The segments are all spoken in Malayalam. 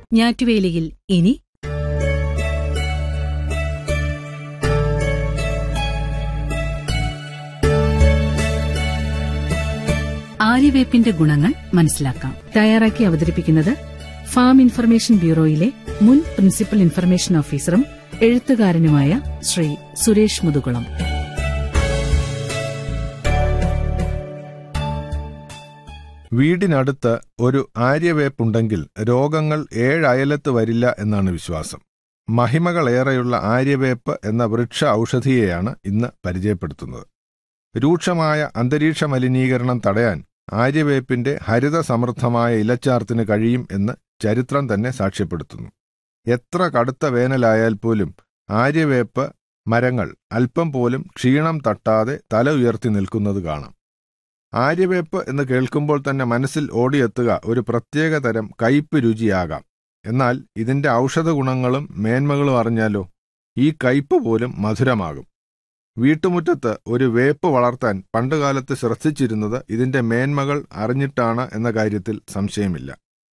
ഞാറ്റുവേലിയിൽ ഇനി ആര്യവേപ്പിന്റെ ഗുണങ്ങൾ മനസ്സിലാക്കാം തയ്യാറാക്കി അവതരിപ്പിക്കുന്നത് ഫാം ഇൻഫർമേഷൻ ബ്യൂറോയിലെ മുൻ പ്രിൻസിപ്പൽ ഇൻഫർമേഷൻ ഓഫീസറും എഴുത്തുകാരനുമായ ശ്രീ സുരേഷ് മുതുകുളം വീടിനടുത്ത് ഒരു ആര്യവേപ്പുണ്ടെങ്കിൽ രോഗങ്ങൾ ഏഴയലത്ത് വരില്ല എന്നാണ് വിശ്വാസം മഹിമകളേറെയുള്ള ആര്യവേപ്പ് എന്ന വൃക്ഷ ഔഷധിയെയാണ് ഇന്ന് പരിചയപ്പെടുത്തുന്നത് രൂക്ഷമായ അന്തരീക്ഷ മലിനീകരണം തടയാൻ ആര്യവേപ്പിന്റെ ഹരിത സമൃദ്ധമായ ഇലച്ചാർത്തിന് കഴിയും എന്ന് ചരിത്രം തന്നെ സാക്ഷ്യപ്പെടുത്തുന്നു എത്ര കടുത്ത വേനലായാൽ പോലും ആര്യവേപ്പ് മരങ്ങൾ അല്പം പോലും ക്ഷീണം തട്ടാതെ തല ഉയർത്തി നിൽക്കുന്നത് കാണാം ആര്യവേപ്പ് എന്ന് കേൾക്കുമ്പോൾ തന്നെ മനസ്സിൽ ഓടിയെത്തുക ഒരു പ്രത്യേക തരം കയ്പ് രുചിയാകാം എന്നാൽ ഇതിന്റെ ഔഷധ ഗുണങ്ങളും മേന്മകളും അറിഞ്ഞാലോ ഈ കയ്പ് പോലും മധുരമാകും വീട്ടുമുറ്റത്ത് ഒരു വേപ്പ് വളർത്താൻ പണ്ടുകാലത്ത് ശ്രദ്ധിച്ചിരുന്നത് ഇതിന്റെ മേന്മകൾ അറിഞ്ഞിട്ടാണ് എന്ന കാര്യത്തിൽ സംശയമില്ല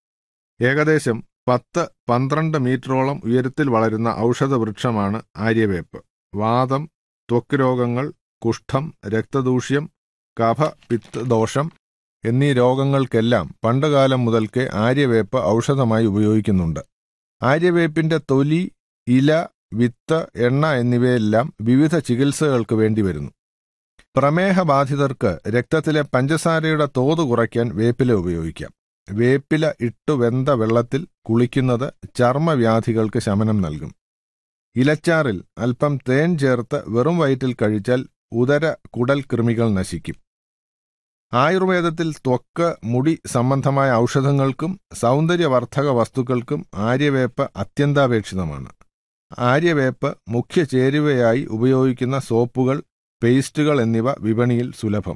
ഏകദേശം പത്ത് പന്ത്രണ്ട് മീറ്ററോളം ഉയരത്തിൽ വളരുന്ന ഔഷധ വൃക്ഷമാണ് ആര്യവേപ്പ് വാദം ത്വക്ക് രോഗങ്ങൾ കുഷ്ഠം രക്തദൂഷ്യം കഫ പിത്ത് ദോഷം എന്നീ രോഗങ്ങൾക്കെല്ലാം പണ്ടുകാലം മുതൽക്കേ ആര്യവേപ്പ് ഔഷധമായി ഉപയോഗിക്കുന്നുണ്ട് ആര്യവേപ്പിന്റെ തൊലി ഇല വിത്ത് എണ്ണ എന്നിവയെല്ലാം വിവിധ ചികിത്സകൾക്ക് വേണ്ടിവരുന്നു പ്രമേഹബാധിതർക്ക് രക്തത്തിലെ പഞ്ചസാരയുടെ തോത് കുറയ്ക്കാൻ വേപ്പില ഉപയോഗിക്കാം വേപ്പില ഇട്ടു വെന്ത വെള്ളത്തിൽ കുളിക്കുന്നത് ചർമ്മവ്യാധികൾക്ക് ശമനം നൽകും ഇലച്ചാറിൽ അല്പം തേൻ ചേർത്ത് വെറും വയറ്റിൽ കഴിച്ചാൽ ഉദര കുടൽ കൃമികൾ നശിക്കും ആയുർവേദത്തിൽ ത്വക്ക് മുടി സംബന്ധമായ ഔഷധങ്ങൾക്കും സൗന്ദര്യവർദ്ധക വസ്തുക്കൾക്കും ആര്യവേപ്പ് അത്യന്താപേക്ഷിതമാണ് ആര്യവേപ്പ് മുഖ്യ ചേരുവയായി ഉപയോഗിക്കുന്ന സോപ്പുകൾ പേസ്റ്റുകൾ എന്നിവ വിപണിയിൽ സുലഭം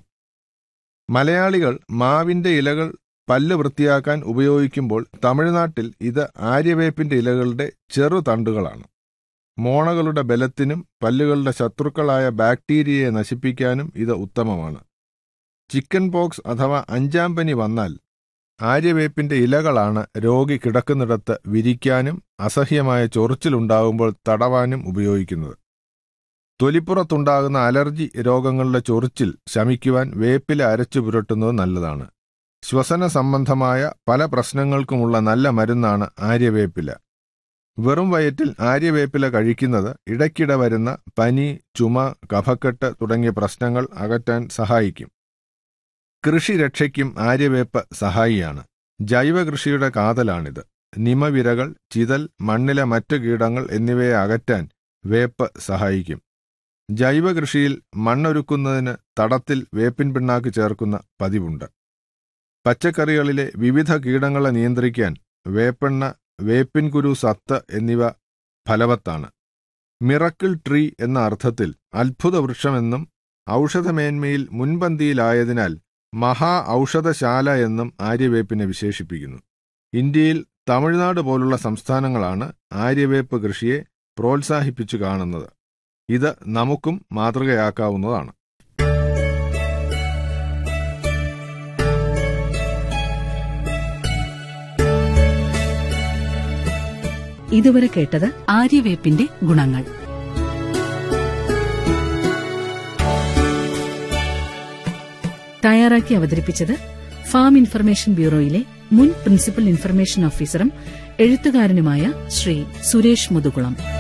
മലയാളികൾ മാവിന്റെ ഇലകൾ പല്ല് വൃത്തിയാക്കാൻ ഉപയോഗിക്കുമ്പോൾ തമിഴ്നാട്ടിൽ ഇത് ആര്യവേപ്പിന്റെ ഇലകളുടെ ചെറുതണ്ടുകളാണ് മോണകളുടെ ബലത്തിനും പല്ലുകളുടെ ശത്രുക്കളായ ബാക്ടീരിയയെ നശിപ്പിക്കാനും ഇത് ഉത്തമമാണ് ചിക്കൻ പോക്സ് അഥവാ അഞ്ചാം പനി വന്നാൽ ആര്യവേപ്പിന്റെ ഇലകളാണ് രോഗി കിടക്കുന്നിടത്ത് വിരിക്കാനും അസഹ്യമായ ചൊറിച്ചിലുണ്ടാകുമ്പോൾ തടവാനും ഉപയോഗിക്കുന്നത് തൊലിപ്പുറത്തുണ്ടാകുന്ന അലർജി രോഗങ്ങളുടെ ചൊറിച്ചിൽ ശമിക്കുവാൻ വേപ്പില അരച്ചു പുരട്ടുന്നത് നല്ലതാണ് ശ്വസന സംബന്ധമായ പല പ്രശ്നങ്ങൾക്കുമുള്ള നല്ല മരുന്നാണ് ആര്യവേപ്പില വെറും വയറ്റിൽ ആര്യവേപ്പില കഴിക്കുന്നത് ഇടയ്ക്കിടെ വരുന്ന പനി ചുമ കഫക്കെട്ട് തുടങ്ങിയ പ്രശ്നങ്ങൾ അകറ്റാൻ സഹായിക്കും കൃഷിരക്ഷയ്ക്കും ആര്യവേപ്പ് സഹായിയാണ് ജൈവ കൃഷിയുടെ കാതലാണിത് നിമവിരകൾ ചിതൽ മണ്ണിലെ മറ്റു കീടങ്ങൾ എന്നിവയെ അകറ്റാൻ വേപ്പ് സഹായിക്കും ജൈവ കൃഷിയിൽ മണ്ണൊരുക്കുന്നതിന് തടത്തിൽ വേപ്പിൻ പിണ്ണാക്ക് ചേർക്കുന്ന പതിവുണ്ട് പച്ചക്കറികളിലെ വിവിധ കീടങ്ങളെ നിയന്ത്രിക്കാൻ വേപ്പെണ്ണ വേപ്പിൻ കുരു സത്ത് എന്നിവ ഫലവത്താണ് മിറക്കിൾ ട്രീ എന്ന അർത്ഥത്തിൽ അത്ഭുത വൃക്ഷമെന്നും ഔഷധമേന്മയിൽ മുൻപന്തിയിലായതിനാൽ മഹാ ഔഷധശാല എന്നും ആര്യവേപ്പിനെ വിശേഷിപ്പിക്കുന്നു ഇന്ത്യയിൽ തമിഴ്നാട് പോലുള്ള സംസ്ഥാനങ്ങളാണ് ആര്യവേപ്പ് കൃഷിയെ പ്രോത്സാഹിപ്പിച്ചു കാണുന്നത് ഇത് നമുക്കും മാതൃകയാക്കാവുന്നതാണ് ഇതുവരെ കേട്ടത് ആര്യവേപ്പിന്റെ ഗുണങ്ങൾ തയ്യാറാക്കി അവതരിപ്പിച്ചത് ഫാം ഇൻഫർമേഷൻ ബ്യൂറോയിലെ മുൻ പ്രിൻസിപ്പൽ ഇൻഫർമേഷൻ ഓഫീസറും എഴുത്തുകാരനുമായ ശ്രീ സുരേഷ് മുതുകുളം